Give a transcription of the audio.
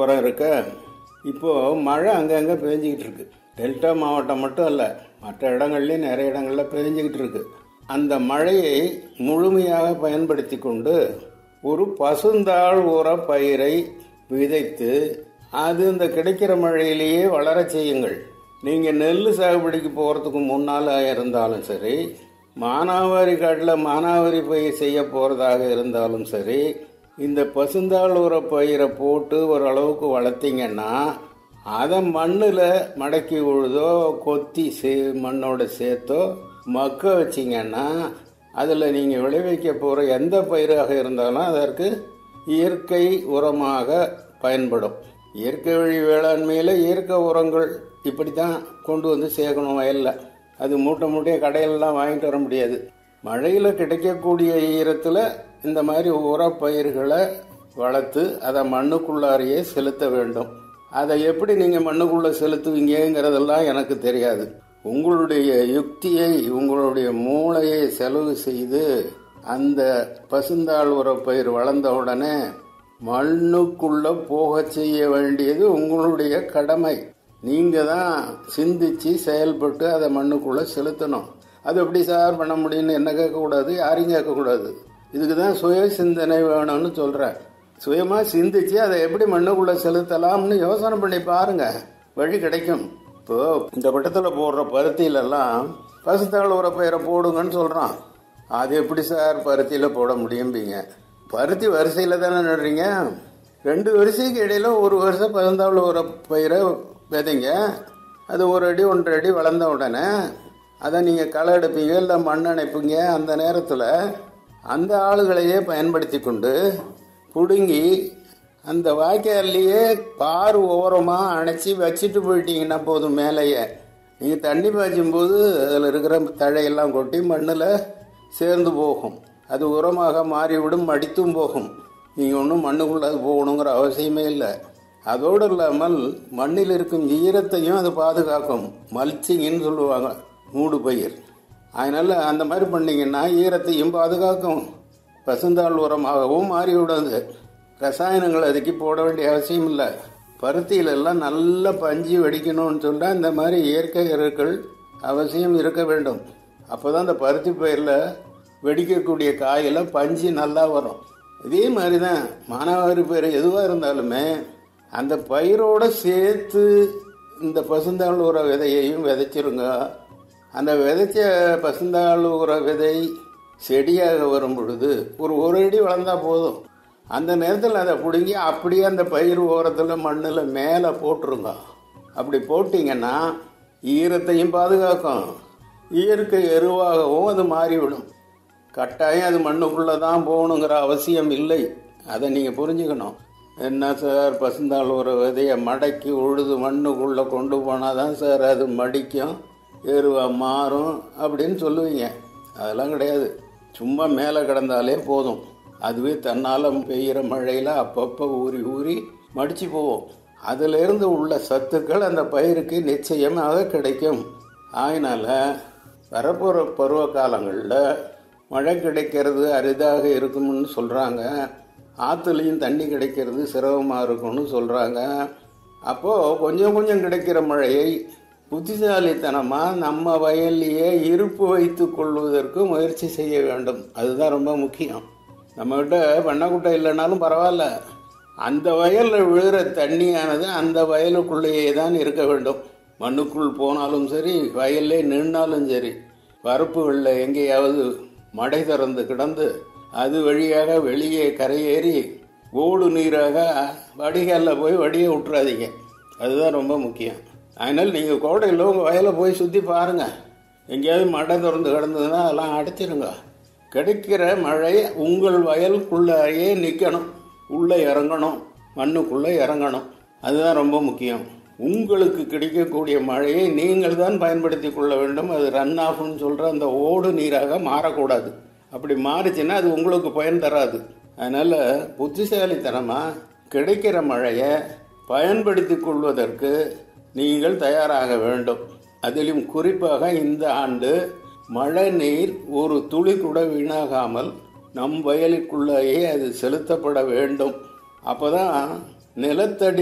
உரம் இருக்க இப்போ மழை அங்கங்கே பெஞ்சிக்கிட்டு இருக்கு டெல்டா மாவட்டம் மட்டும் இல்லை மற்ற இடங்கள்லையும் நிறைய இடங்கள்ல பெஞ்சிக்கிட்டு இருக்கு அந்த மழையை முழுமையாக பயன்படுத்தி கொண்டு ஒரு பசுந்தாள் உர பயிரை விதைத்து அது இந்த கிடைக்கிற மழையிலேயே வளரச் செய்யுங்கள் நீங்கள் நெல் சாகுபடிக்கு போகிறதுக்கு முன்னால் இருந்தாலும் சரி மானாவாரி காட்டில் மானாவாரி பயிர் செய்ய போகிறதாக இருந்தாலும் சரி இந்த பசுந்தாள் உர பயிரை போட்டு ஓரளவுக்கு வளர்த்தீங்கன்னா அதை மண்ணில் மடக்கி உழுதோ கொத்தி சே மண்ணோட சேர்த்தோ மக்க வச்சிங்கன்னா அதில் நீங்கள் விளைவிக்க போகிற எந்த பயிராக இருந்தாலும் அதற்கு இயற்கை உரமாக பயன்படும் இயற்கை வழி வேளாண்மையில் இயற்கை உரங்கள் இப்படி தான் கொண்டு வந்து சேர்க்கணும் வயலில் அது மூட்டை மூட்டையை கடையிலலாம் வாங்கிட்டு வர முடியாது மழையில் கிடைக்கக்கூடிய ஈரத்தில் இந்த மாதிரி உரப்பயிர்களை வளர்த்து அதை மண்ணுக்குள்ளாரையே செலுத்த வேண்டும் அதை எப்படி நீங்கள் மண்ணுக்குள்ளே செலுத்துவீங்கிறதெல்லாம் எனக்கு தெரியாது உங்களுடைய யுக்தியை உங்களுடைய மூளையை செலவு செய்து அந்த பசுந்தாள் உரப்பயிர் வளர்ந்த உடனே மண்ணுக்குள்ள போக செய்ய வேண்டியது உங்களுடைய கடமை நீங்க தான் சிந்திச்சு செயல்பட்டு அதை மண்ணுக்குள்ள செலுத்தணும் அது எப்படி சார் பண்ண முடியும்னு என்ன கேட்கக்கூடாது யாரையும் கேட்கக்கூடாது இதுக்கு தான் சுய சிந்தனை வேணும்னு சொல்றேன் சுயமா சிந்திச்சு அதை எப்படி மண்ணுக்குள்ள செலுத்தலாம்னு யோசனை பண்ணி பாருங்க வழி கிடைக்கும் இப்போ இந்த பட்டத்தில் போடுற பருத்தியிலெல்லாம் பசுத்தாள் உர பயிரை போடுங்கன்னு சொல்றான் அது எப்படி சார் பருத்தியில் போட முடியும்பீங்க பருத்தி வரிசையில் தானே நடுறீங்க ரெண்டு வரிசைக்கு இடையில ஒரு வருஷம் பசுந்தாள் உர பயிரை விதைங்க அது ஒரு அடி ஒன்றரை அடி வளர்ந்த உடனே அதை நீங்கள் களை எடுப்பீங்க இல்லை மண் அணைப்பீங்க அந்த நேரத்தில் அந்த ஆளுகளையே பயன்படுத்தி கொண்டு பிடுங்கி அந்த வாய்க்கால்லையே பார் ஓரமாக அணைச்சி வச்சுட்டு போயிட்டீங்கன்னா போதும் மேலேயே நீங்கள் தண்ணி பாய்ச்சும் போது அதில் இருக்கிற தழையெல்லாம் கொட்டி மண்ணில் சேர்ந்து போகும் அது உரமாக மாறிவிடும் மடித்தும் போகும் நீங்கள் ஒன்றும் மண்ணுக்குள்ளே அது போகணுங்கிற அவசியமே இல்லை அதோடு இல்லாமல் மண்ணில் இருக்கும் ஈரத்தையும் அது பாதுகாக்கும் மல்ச்சிங்னு சொல்லுவாங்க மூடு பயிர் அதனால் அந்த மாதிரி பண்ணிங்கன்னா ஈரத்தையும் பாதுகாக்கும் பசுந்தாள் உரமாகவும் மாறிவிடாது ரசாயனங்கள் அதுக்கு போட வேண்டிய அவசியம் இல்லை பருத்தியிலெல்லாம் நல்ல பஞ்சு வெடிக்கணும்னு சொன்னால் இந்த மாதிரி இயற்கை எருக்கள் அவசியம் இருக்க வேண்டும் அப்போ தான் இந்த பருத்தி பயிரில் வெடிக்கக்கூடிய காயில் பஞ்சு நல்லா வரும் இதே மாதிரி தான் மானாவாரி பயிர் எதுவாக இருந்தாலுமே அந்த பயிரோடு சேர்த்து இந்த பசுந்தாள் உர விதையையும் விதைச்சிருங்க அந்த விதைச்ச பசுந்தாள் உர விதை செடியாக வரும் பொழுது ஒரு ஒரு அடி வளர்ந்தா போதும் அந்த நேரத்தில் அதை பிடுங்கி அப்படியே அந்த பயிர் ஓரத்தில் மண்ணில் மேலே போட்டுருங்க அப்படி போட்டிங்கன்னா ஈரத்தையும் பாதுகாக்கும் இயற்கை எருவாகவும் அது மாறிவிடும் கட்டாயம் அது மண்ணுக்குள்ளே தான் போகணுங்கிற அவசியம் இல்லை அதை நீங்கள் புரிஞ்சுக்கணும் என்ன சார் பசுந்தாள் ஒரு விதையை மடக்கி உழுது மண்ணுக்குள்ளே கொண்டு போனால் தான் சார் அது மடிக்கும் எருவா மாறும் அப்படின்னு சொல்லுவீங்க அதெல்லாம் கிடையாது சும்மா மேலே கிடந்தாலே போதும் அதுவே தன்னால் பெய்கிற மழையில் அப்பப்போ ஊறி ஊறி மடித்து போவோம் அதிலிருந்து உள்ள சத்துக்கள் அந்த பயிருக்கு நிச்சயமாக கிடைக்கும் அதனால் வரப்போகிற பருவ காலங்களில் மழை கிடைக்கிறது அரிதாக இருக்கும்னு சொல்கிறாங்க ஆற்றுலையும் தண்ணி கிடைக்கிறது சிரமமாக இருக்கும்னு சொல்கிறாங்க அப்போது கொஞ்சம் கொஞ்சம் கிடைக்கிற மழையை புத்திசாலித்தனமாக நம்ம வயல்லையே இருப்பு வைத்து கொள்வதற்கு முயற்சி செய்ய வேண்டும் அதுதான் ரொம்ப முக்கியம் நம்மகிட்ட பண்ணக்குட்டை இல்லைனாலும் பரவாயில்ல அந்த வயலில் விழுகிற தண்ணியானது அந்த வயலுக்குள்ளேயே தான் இருக்க வேண்டும் மண்ணுக்குள் போனாலும் சரி வயல்லே நின்னாலும் சரி வரப்புகளில் எங்கேயாவது மடை திறந்து கிடந்து அது வழியாக வெளியே கரையேறி ஓடு நீராக வடிகாலில் போய் வடியை விட்டுறாதீங்க அதுதான் ரொம்ப முக்கியம் அதனால் நீங்கள் கோடையில் உங்கள் வயலை போய் சுற்றி பாருங்கள் எங்கேயாவது மடை திறந்து கிடந்ததுன்னா அதெல்லாம் அடைச்சிருங்க கிடைக்கிற மழை உங்கள் வயலுக்குள்ளேயே நிற்கணும் உள்ளே இறங்கணும் மண்ணுக்குள்ளே இறங்கணும் அதுதான் ரொம்ப முக்கியம் உங்களுக்கு கிடைக்கக்கூடிய மழையை நீங்கள் தான் பயன்படுத்தி கொள்ள வேண்டும் அது ரன் ஆஃப்னு சொல்கிற அந்த ஓடு நீராக மாறக்கூடாது அப்படி மாறுச்சுன்னா அது உங்களுக்கு பயன் தராது அதனால் புத்திசாலித்தனமாக கிடைக்கிற மழையை பயன்படுத்தி கொள்வதற்கு நீங்கள் தயாராக வேண்டும் அதிலும் குறிப்பாக இந்த ஆண்டு மழை நீர் ஒரு துளி கூட வீணாகாமல் நம் வயலுக்குள்ளேயே அது செலுத்தப்பட வேண்டும் அப்போதான் நிலத்தடி